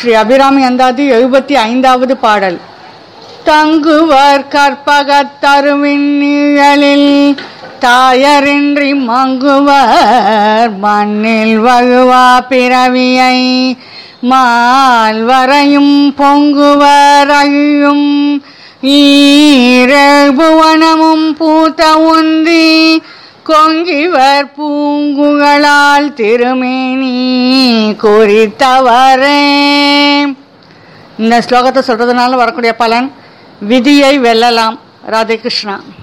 ஸ்ரீ அபிராமி அந்தாதி எழுபத்தி ஐந்தாவது பாடல் தங்குவர் கற்பகத் தருவின் நிழலில் தாயரின்றி மங்குவர் மண்ணில் வழுவா பிறவியை மால்வரையும் பொங்குவர் அழியும் ஈரபுவனமும் பூத்த உந்தி கொங்கிவர் பூங்குகளால் திருமேனி குறித்தவரே இந்த ஸ்லோகத்தை சொல்றதுனால வரக்கூடிய பலன் விதியை வெல்லலாம் ராதே கிருஷ்ணா